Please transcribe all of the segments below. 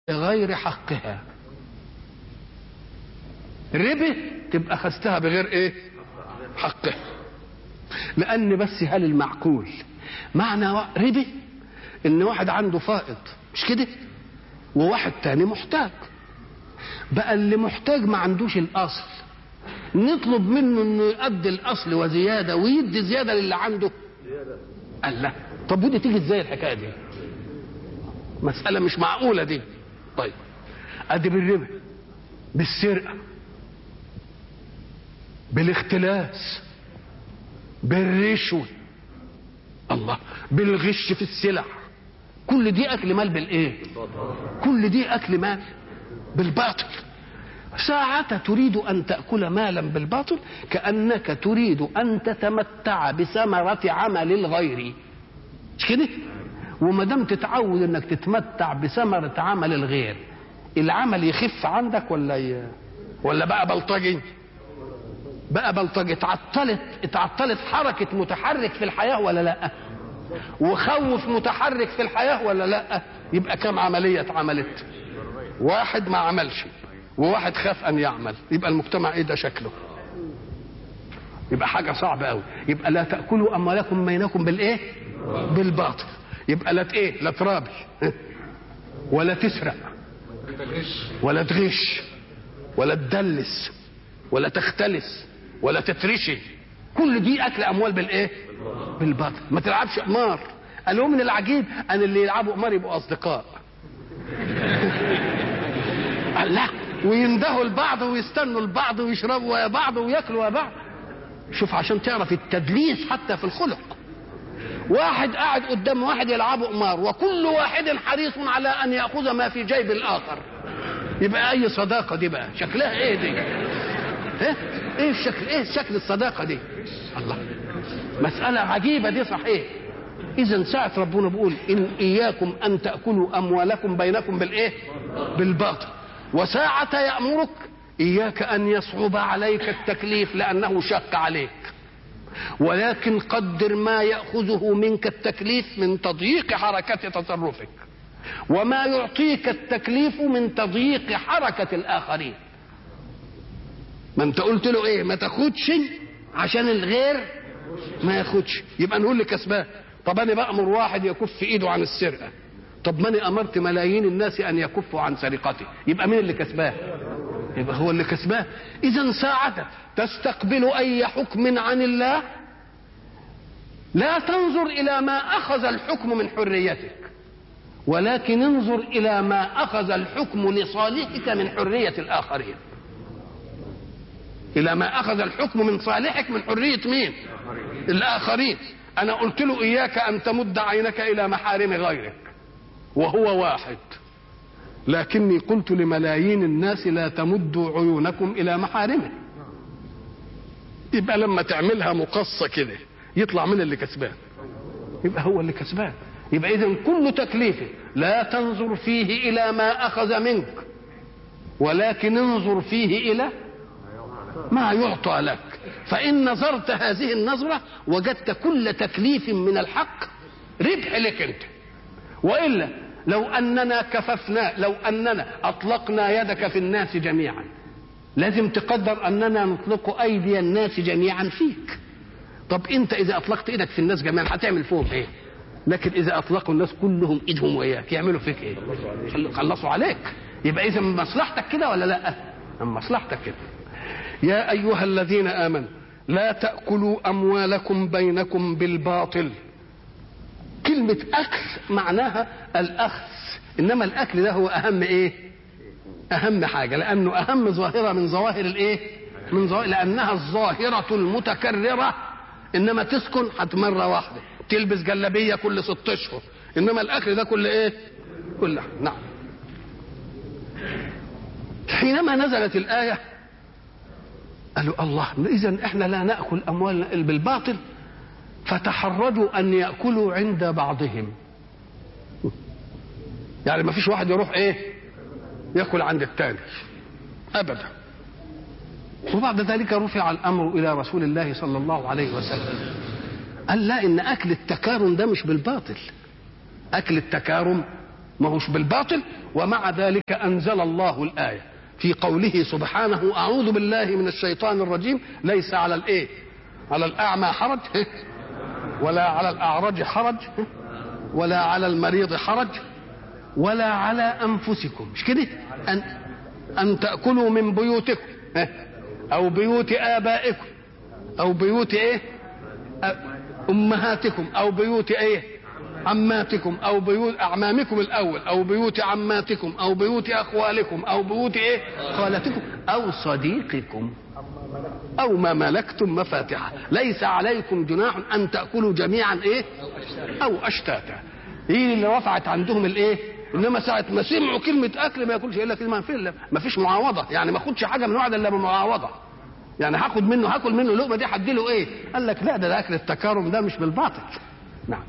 غير حقها ربه تبقى خستها بغير ايه حقها لان بس هل المعقول معنى ربه ان واحد عنده فائض مش كده وواحد تاني محتاج بقى اللي محتاج ما عندوش الاصل نطلب منه انه يؤدي الاصل وزياده ويدي زياده للي عنده قال لا طب ودي تيجي ازاي الحكايه دي مساله مش معقوله دي طيب ادي بالربا بالسرقه بالاختلاس بالرشوه الله بالغش في السلع كل دي اكل مال بالايه كل دي اكل مال بالباطل ساعة تريد أن تأكل مالا بالباطل كأنك تريد أن تتمتع بثمرة عمل الغير مش كده؟ وما دام تتعود انك تتمتع بثمرة عمل الغير العمل يخف عندك ولا ي... ولا بقى بلطجي بقى بلطجي اتعطلت اتعطلت حركة متحرك في الحياة ولا لا وخوف متحرك في الحياة ولا لا يبقى كم عملية اتعملت واحد ما عملش وواحد خاف ان يعمل يبقى المجتمع ايه ده شكله يبقى حاجة صعبة قوي يبقى لا تأكلوا أموالكم بينكم بالإيه بالباطل يبقى لا ايه لا ترابي ولا تسرق ولا تغش ولا تدلس ولا تختلس ولا تترشي كل دي اكل اموال بالايه بالباطل ما تلعبش قمار قالوا من العجيب ان اللي يلعبوا قمار يبقوا اصدقاء قال لا ويندهوا لبعض ويستنوا لبعض ويشربوا ويا بعض وياكلوا ويا بعض شوف عشان تعرف التدليس حتى في الخلق واحد قاعد قدام واحد يلعبوا قمار وكل واحد حريص على ان ياخذ ما في جيب الاخر يبقى اي صداقه دي بقى شكلها ايه دي ايه ايه الشكل ايه شكل الصداقه دي الله مساله عجيبه دي صحيح اذا ساعه ربنا بيقول ان اياكم ان تاكلوا اموالكم بينكم بالايه بالباطل وساعه يامرك اياك ان يصعب عليك التكليف لانه شق عليك ولكن قدر ما ياخذه منك التكليف من تضييق حركه تصرفك وما يعطيك التكليف من تضييق حركه الاخرين ما انت قلت له ايه ما تاخدش عشان الغير ما ياخدش يبقى نقول لكسبان طب انا بامر واحد يكف ايده عن السرقه طب ما انا امرت ملايين الناس ان يكفوا عن سرقته يبقى مين اللي كسبان يبقى هو اللي كسبان اذا ساعة تستقبل اي حكم عن الله لا تنظر الى ما اخذ الحكم من حريتك ولكن انظر الى ما اخذ الحكم لصالحك من حرية الاخرين الى ما اخذ الحكم من صالحك من حرية مين الاخرين انا قلت له اياك ان تمد عينك الى محارم غيرك وهو واحد لكني قلت لملايين الناس لا تمدوا عيونكم الى محارمه يبقى لما تعملها مقصه كده يطلع من اللي كسبان يبقى هو اللي كسبان يبقى اذا كل تكليف لا تنظر فيه الى ما اخذ منك ولكن انظر فيه الى ما يعطى لك فان نظرت هذه النظره وجدت كل تكليف من الحق ربح لك انت والا لو اننا كففنا لو اننا اطلقنا يدك في الناس جميعا لازم تقدر اننا نطلق ايدي الناس جميعا فيك طب انت اذا اطلقت ايدك في الناس جميعا هتعمل فيهم ايه لكن اذا اطلقوا الناس كلهم ايدهم وياك يعملوا فيك ايه خلصوا عليك يبقى اذا من مصلحتك كده ولا لا من مصلحتك كده يا ايها الذين امنوا لا تاكلوا اموالكم بينكم بالباطل كلمة أكل معناها الأخذ إنما الأكل ده هو أهم إيه؟ أهم حاجة لأنه أهم ظاهرة من ظواهر الإيه؟ من ظواهر لأنها الظاهرة المتكررة إنما تسكن حت مرة واحدة تلبس جلابية كل ست أشهر إنما الأكل ده كل إيه؟ كل نعم حينما نزلت الآية قالوا الله إذا إحنا لا نأكل أموالنا بالباطل فتحرجوا ان ياكلوا عند بعضهم يعني ما فيش واحد يروح ايه ياكل عند الثاني ابدا وبعد ذلك رفع الامر الى رسول الله صلى الله عليه وسلم قال لا ان اكل التكارم ده مش بالباطل اكل التكارم ما هوش بالباطل ومع ذلك أنزل الله الآية في قوله سبحانه أعوذ بالله من الشيطان الرجيم ليس على الإيه على الأعمى حرج ولا على الأعرج حرج ولا على المريض حرج ولا على أنفسكم مش كده أن, أن تأكلوا من بيوتكم أو بيوت آبائكم أو بيوت إيه أمهاتكم أو بيوت إيه عماتكم أو بيوت أعمامكم الأول أو بيوت عماتكم أو بيوت أخوالكم أو بيوت إيه خالتكم أو صديقكم أو ما ملكتم مفاتحه ليس عليكم جناح أن تأكلوا جميعا إيه أو أشتاتا هي اللي رفعت عندهم الإيه انما ساعه ما سمعوا كلمه اكل ما ياكلش الا كلمه في ما فيش معاوضه يعني ما اخدش حاجه من واحد الا بمعاوضه يعني هاخد منه هاكل منه لقمه دي هدي له ايه قال لك لا ده, ده اكل التكرم ده مش بالباطل نعم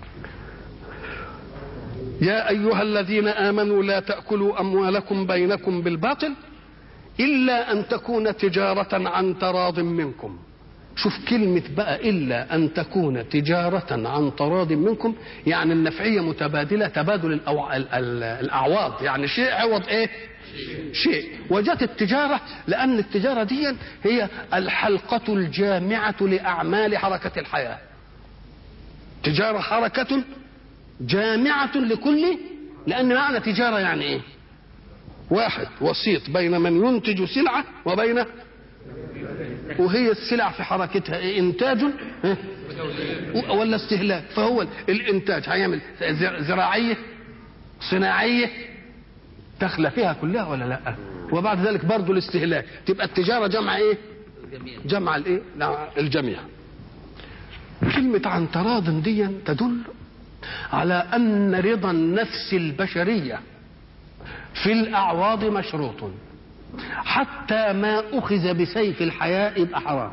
يا ايها الذين امنوا لا تاكلوا اموالكم بينكم بالباطل الا ان تكون تجاره عن تراض منكم شوف كلمة بقى إلا أن تكون تجارة عن تراض منكم يعني النفعية متبادلة تبادل الأو... ال... ال... الأعواض يعني شيء عوض إيه شيء وجت التجارة لأن التجارة دي هي الحلقة الجامعة لأعمال حركة الحياة تجارة حركة جامعة لكل لأن معنى تجارة يعني إيه واحد وسيط بين من ينتج سلعة وبين وهي السلع في حركتها إيه انتاج ولا استهلاك فهو الانتاج هيعمل زراعيه صناعيه داخله فيها كلها ولا لا وبعد ذلك برضه الاستهلاك تبقى التجاره جمع ايه جمع الايه الجميع كلمة عن تراض دي تدل على أن رضا النفس البشرية في الأعواض مشروط حتى ما أخذ بسيف الحياة يبقى حرام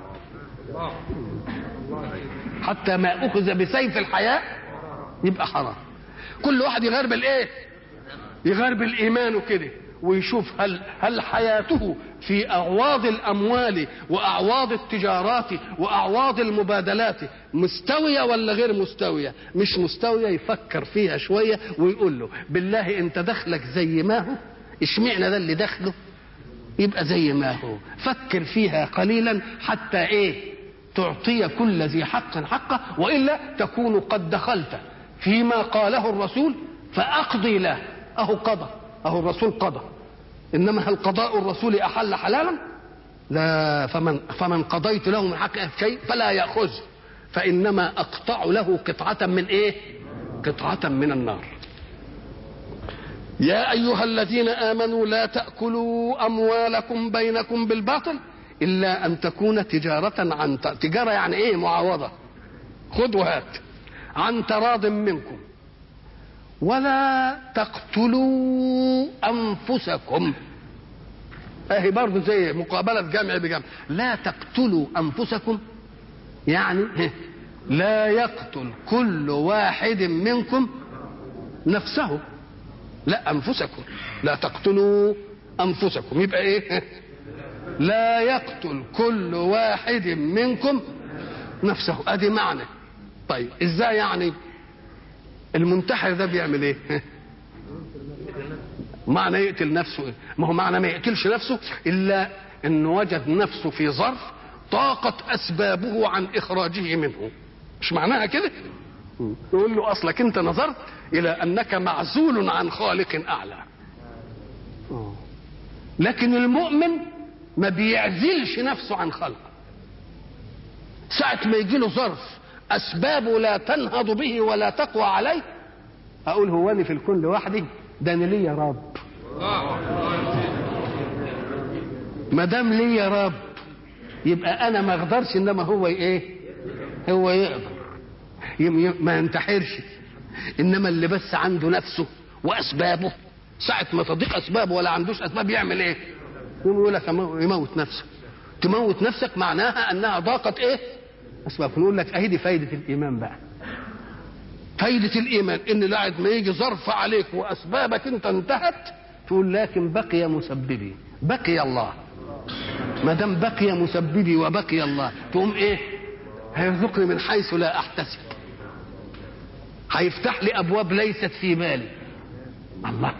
حتى ما أخذ بسيف الحياة يبقى حرام كل واحد يغير بالإيه يغير بالإيمان وكده ويشوف هل هل حياته في أعواض الأموال وأعواض التجارات وأعواض المبادلات مستوية ولا غير مستوية مش مستوية يفكر فيها شوية ويقول له بالله أنت دخلك زي ما هو اشمعنى ده اللي دخله يبقى زي ما هو فكر فيها قليلا حتى ايه تعطي كل ذي حق حقه والا تكون قد دخلت فيما قاله الرسول فاقضي له اهو قضى اهو الرسول قضى انما هل قضاء الرسول احل حلالا لا فمن فمن قضيت له من حق شيء فلا ياخذ فانما اقطع له قطعه من ايه قطعه من النار يا ايها الذين امنوا لا تاكلوا اموالكم بينكم بالباطل الا ان تكون تجاره عن تجاره يعني ايه معاوضه خذ وهات عن تراض منكم ولا تقتلوا انفسكم اهي برضه زي مقابله جمع بجمع لا تقتلوا انفسكم يعني لا يقتل كل واحد منكم نفسه لا انفسكم لا تقتلوا انفسكم يبقى ايه لا يقتل كل واحد منكم نفسه ادي معنى طيب ازاي يعني المنتحر ده بيعمل ايه معنى يقتل نفسه إيه؟ ما هو معنى ما يقتلش نفسه الا انه وجد نفسه في ظرف طاقت اسبابه عن اخراجه منه مش معناها كده يقول له اصلك انت نظرت الى انك معزول عن خالق اعلى لكن المؤمن ما بيعزلش نفسه عن خلقه ساعة ما يجي له ظرف أسبابه لا تنهض به ولا تقوى عليه أقول هو أنا في الكون لوحدي ده أنا ليا رب ما دام ليا رب يبقى أنا ما أقدرش إنما هو إيه؟ هو يقدر ما ينتحرش انما اللي بس عنده نفسه واسبابه ساعة ما تضيق اسبابه ولا عندوش اسباب يعمل ايه؟ يقول لك يموت نفسه تموت نفسك معناها انها ضاقت ايه؟ اسباب نقول لك اهي دي فايدة الايمان بقى فايدة الايمان ان بعد ما يجي ظرف عليك واسبابك انت انتهت تقول لكن بقي مسببي بقي الله ما دام بقي مسببي وبقي الله تقوم ايه؟ هيرزقني من حيث لا احتسب هيفتح لي ابواب ليست في بالي الله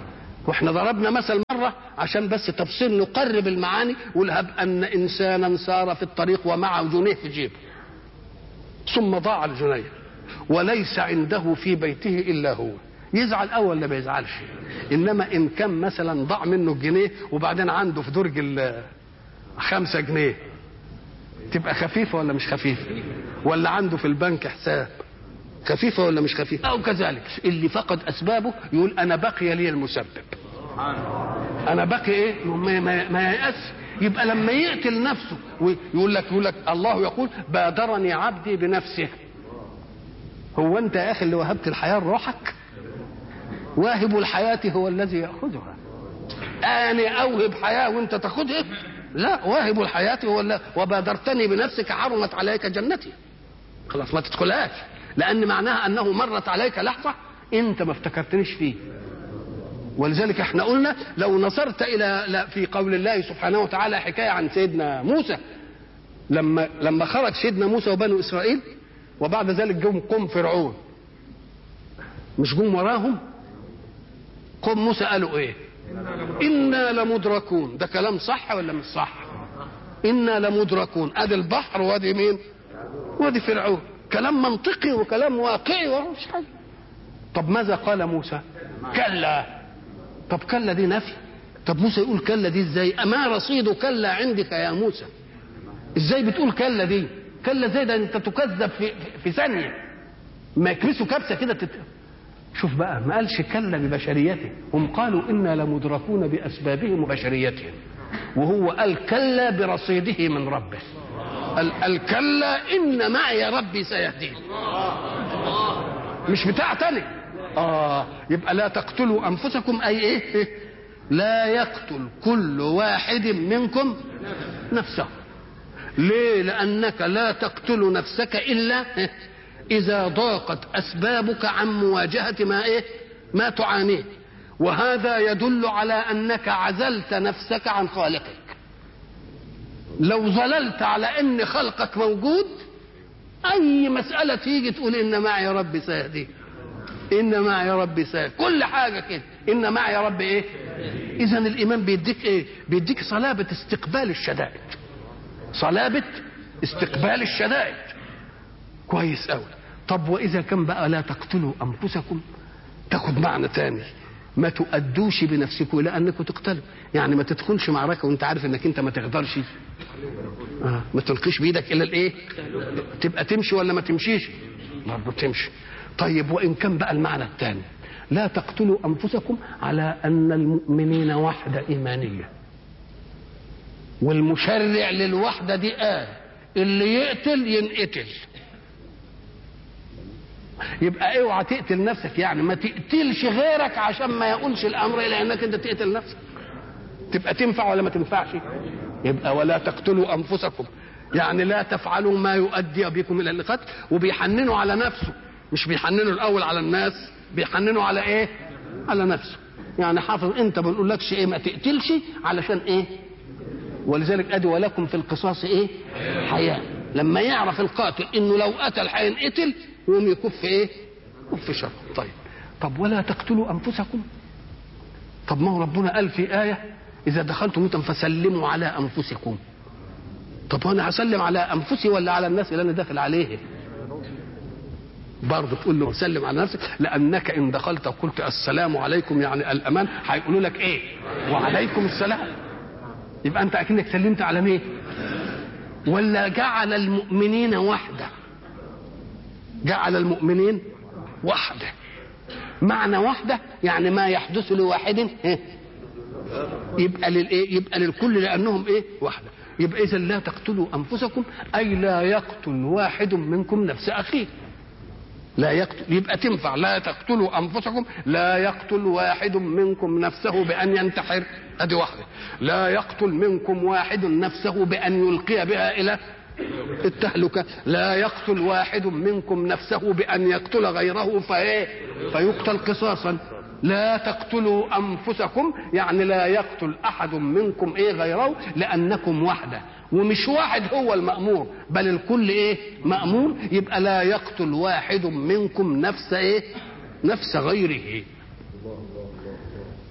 واحنا ضربنا مثل مرة عشان بس تفصيل نقرب المعاني ولهب أن إنسانا سار في الطريق ومعه جنيه في جيبه ثم ضاع الجنيه وليس عنده في بيته إلا هو يزعل أول ولا ما يزعلش إنما إن كان مثلا ضاع منه الجنيه وبعدين عنده في درج ال خمسة جنيه تبقى خفيفة ولا مش خفيفة ولا عنده في البنك حساب خفيفة ولا مش خفيفة أو كذلك اللي فقد أسبابه يقول أنا بقي لي المسبب أنا بقي إيه ما, ما, ما ييأس يبقى لما يقتل نفسه ويقول لك يقول لك الله يقول بادرني عبدي بنفسه هو أنت يا أخي اللي وهبت الحياة لروحك واهب الحياة هو الذي يأخذها أنا أوهب حياة وأنت تاخدها لا واهب الحياة هو اللي وبادرتني بنفسك حرمت عليك جنتي خلاص ما تدخلهاش لأن معناها أنه مرت عليك لحظة أنت ما افتكرتنيش فيه ولذلك احنا قلنا لو نظرت الى لا في قول الله سبحانه وتعالى حكايه عن سيدنا موسى لما لما خرج سيدنا موسى وبنو اسرائيل وبعد ذلك جم قوم فرعون مش جم وراهم قوم موسى قالوا ايه انا لمدركون ده كلام صح ولا مش صح انا لمدركون ادي البحر وادي مين وادي فرعون كلام منطقي وكلام واقعي ومش حاجه طب ماذا قال موسى كلا طب كلا دي نفي طب موسى يقول كلا دي ازاي اما رصيد كلا عندك يا موسى ازاي بتقول كلا دي كلا زي ده انت تكذب في في ثانيه ما يكبسوا كبسه كده تت... شوف بقى ما قالش كلا ببشريته هم قالوا انا لمدركون باسبابهم وبشريتهم وهو قال كلا برصيده من ربه قال الكلا ان معي ربي سيهدين مش بتاع تاني اه يبقى لا تقتلوا انفسكم اي ايه لا يقتل كل واحد منكم نفسه ليه لانك لا تقتل نفسك الا اذا ضاقت اسبابك عن مواجهه ما ايه ما تعانيه وهذا يدل على انك عزلت نفسك عن خالقك لو ظللت على ان خلقك موجود اي مساله تيجي تقول ان معي ربي سيهديه ان معي ربي سيهديه كل حاجه كده ان معي ربي ايه اذا الايمان بيديك ايه بيديك صلابه استقبال الشدائد صلابه استقبال الشدائد كويس قوي طب واذا كان بقى لا تقتلوا انفسكم تاخد معنى تاني ما تؤدوش بنفسكم الى انكم تقتلوا يعني ما تدخلش معركه وانت عارف انك انت ما تقدرش آه. ما تلقيش بايدك الى الايه تبقى تمشي ولا ما تمشيش برضه تمشي طيب وان كان بقى المعنى الثاني لا تقتلوا انفسكم على ان المؤمنين وحده ايمانيه والمشرع للوحده دي قال اللي يقتل ينقتل يبقى اوعى تقتل نفسك يعني ما تقتلش غيرك عشان ما يقولش الامر الى انك انت تقتل نفسك تبقى تنفع ولا ما تنفعش يبقى ولا تقتلوا انفسكم يعني لا تفعلوا ما يؤدي بكم الى القتل وبيحننوا على نفسه مش بيحننوا الاول على الناس بيحننوا على ايه على نفسه يعني حافظ انت ما بنقولكش ايه ما تقتلش علشان ايه ولذلك ادي ولكم في القصاص ايه حياه لما يعرف القاتل انه لو قتل هينقتل يقوم يكف ايه كف شر طيب طب ولا تقتلوا انفسكم طب ما هو ربنا قال في ايه اذا دخلتم انتم فسلموا على انفسكم طب وانا هسلم على انفسي ولا على الناس اللي انا داخل عليهم برضه تقول له سلم على نفسك لانك ان دخلت وقلت السلام عليكم يعني الامان هيقولوا لك ايه وعليكم السلام يبقى انت اكنك سلمت على مين ولا جعل المؤمنين وحده جعل المؤمنين وحده معنى وحده يعني ما يحدث لواحد يبقى للايه يبقى للكل لانهم ايه وحده يبقى اذا لا تقتلوا انفسكم اي لا يقتل واحد منكم نفس اخيه لا يقتل يبقى تنفع لا تقتلوا انفسكم لا يقتل واحد منكم نفسه بان ينتحر ادي واحده لا يقتل منكم واحد نفسه بان يلقي بها الى التهلكه لا يقتل واحد منكم نفسه بان يقتل غيره فايه فيقتل قصاصا لا تقتلوا انفسكم يعني لا يقتل احد منكم ايه غيره لانكم وحده ومش واحد هو المامور بل الكل ايه مامور يبقى لا يقتل واحد منكم نفس ايه نفس غيره